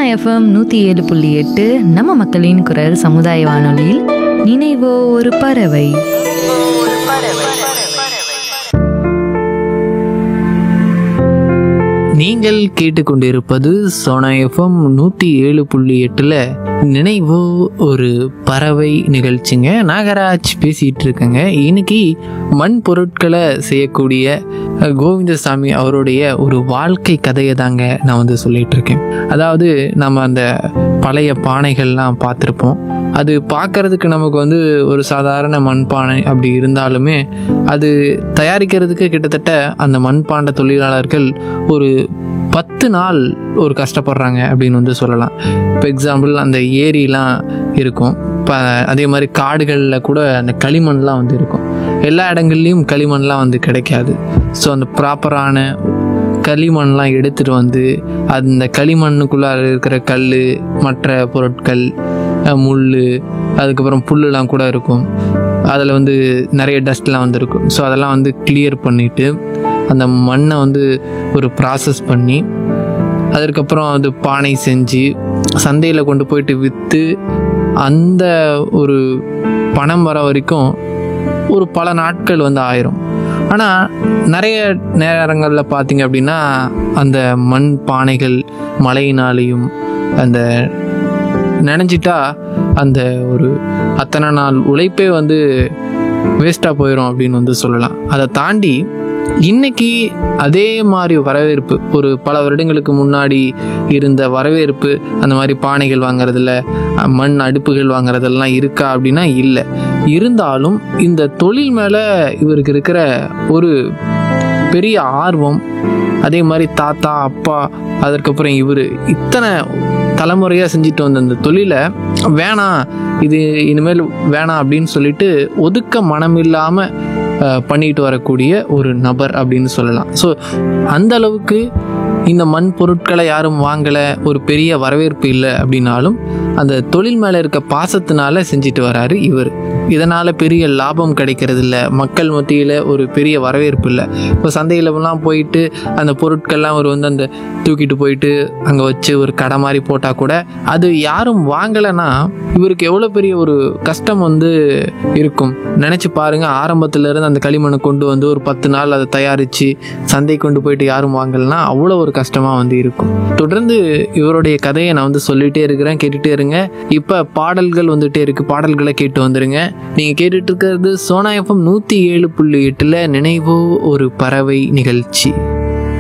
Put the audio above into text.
FM நூற்றி ஏழு புள்ளி எட்டு நம்ம மக்களின் குரல் சமுதாய வானொலியில் நினைவோ ஒரு பறவை நீங்கள் கேட்டுக்கொண்டிருப்பது சோனா எஃப்எம் நூற்றி ஏழு புள்ளி எட்டில் நினைவு ஒரு பறவை நிகழ்ச்சிங்க நாகராஜ் பேசிகிட்டு இருக்கேங்க இன்னைக்கு மண் பொருட்களை செய்யக்கூடிய அஹ், கோவிந்தசாமி அவருடைய ஒரு வாழ்க்கை கதையை தாங்க நான் வந்து சொல்லிட்டு இருக்கேன் அதாவது நம்ம அந்த பழைய பானைகள்லாம் பார்த்துருப்போம் அது பார்க்கறதுக்கு நமக்கு வந்து ஒரு சாதாரண மண்பானை அப்படி இருந்தாலுமே அது தயாரிக்கிறதுக்கு கிட்டத்தட்ட அந்த மண்பாண்ட தொழிலாளர்கள் ஒரு பத்து நாள் ஒரு கஷ்டப்படுறாங்க அப்படின்னு வந்து சொல்லலாம் இப்போ எக்ஸாம்பிள் அந்த ஏரிலாம் இருக்கும் இப்போ அதே மாதிரி காடுகளில் கூட அந்த களிமண்லாம் வந்து இருக்கும் எல்லா இடங்கள்லையும் களிமண்லாம் வந்து கிடைக்காது ஸோ அந்த ப்ராப்பரான களிமண்லாம் எடுத்துகிட்டு வந்து அந்த களிமண்ணுக்குள்ளார இருக்கிற கல் மற்ற பொருட்கள் அஹ், முள் அதுக்கப்புறம் புல்லுலாம் கூட இருக்கும் அதில் வந்து நிறைய டஸ்ட்லாம் வந்து இருக்கும் ஸோ அதெல்லாம் வந்து கிளியர் பண்ணிவிட்டு அந்த மண்ணை வந்து ஒரு ப்ராசஸ் பண்ணி அதற்கப்புறம் அது பானை செஞ்சு சந்தையில் கொண்டு போயிட்டு விற்று அந்த ஒரு பணம் வர வரைக்கும் ஒரு பல நாட்கள் வந்து ஆயிரும் ஆனால் நிறைய நேரங்களில் பார்த்தீங்க அப்படின்னா அந்த மண் பானைகள் மழையினாலேயும் அந்த நினைஞ்சிட்டா அந்த ஒரு அத்தனை நாள் உழைப்பே வந்து வேஸ்ட்டாக போயிடும் அப்படின்னு வந்து சொல்லலாம் அதை தாண்டி இன்னைக்கு அதே மாதிரி வரவேற்பு ஒரு பல வருடங்களுக்கு முன்னாடி இருந்த வரவேற்பு அந்த மாதிரி பானைகள் வாங்குறதுல அஹ், மண் அடுப்புகள் வாங்குறதெல்லாம் இருக்கா அப்படின்னா இல்லை இருந்தாலும் இந்த தொழில் மேலே இவருக்கு இருக்கிற ஒரு பெரிய ஆர்வம் அதே மாதிரி தாத்தா அப்பா அதற்கப்புறம் இவர் இத்தனை தலைமுறையாக செஞ்சுட்டு வந்த அந்த தொழிலை வேணாம் இது இனிமேல் வேணாம் அப்படின்னு சொல்லிட்டு ஒதுக்க மனம் இல்லாமல் பண்ணிட்டு வரக்கூடிய ஒரு நபர் அப்படின்னு சொல்லலாம் ஸோ அந்த அளவுக்கு இந்த மண் பொருட்களை யாரும் வாங்கலை ஒரு பெரிய வரவேற்பு இல்லை அப்படின்னாலும் அந்த தொழில் மேலே இருக்க பாசத்தினால செஞ்சுட்டு வராரு இவர் இதனால் பெரிய லாபம் கிடைக்கிறது இல்லை மக்கள் மத்தியில் ஒரு பெரிய வரவேற்பு இல்லை இப்போ சந்தையிலலாம் போயிட்டு அந்த பொருட்கள்லாம் அவர் வந்து அந்த தூக்கிட்டு போயிட்டு அங்கே வச்சு ஒரு கடை மாதிரி போட்டால் கூட அது யாரும் வாங்கலைன்னா இவருக்கு எவ்வளோ பெரிய ஒரு கஷ்டம் வந்து இருக்கும் நினச்சி பாருங்கள் ஆரம்பத்துல இருந்து அந்த களிமண்ணை கொண்டு வந்து ஒரு பத்து நாள் அதை தயாரித்து சந்தை கொண்டு போயிட்டு யாரும் வாங்கலைன்னா அவ்வளோ ஒரு கஷ்டமாக வந்து இருக்கும் தொடர்ந்து இவருடைய கதையை நான் வந்து சொல்லிகிட்டே இருக்கிறேன் கேட்டுகிட்டே இருங்க இப்போ பாடல்கள் வந்துட்டே இருக்குது பாடல்களை கேட்டு வந்துருங்க நீங்கள் கேட்டுட்டு இருக்கிறது சோனா எஃப்எம் நூற்றி ஏழு புள்ளி எட்டில் நினைவோ ஒரு பறவை நிகழ்ச்சி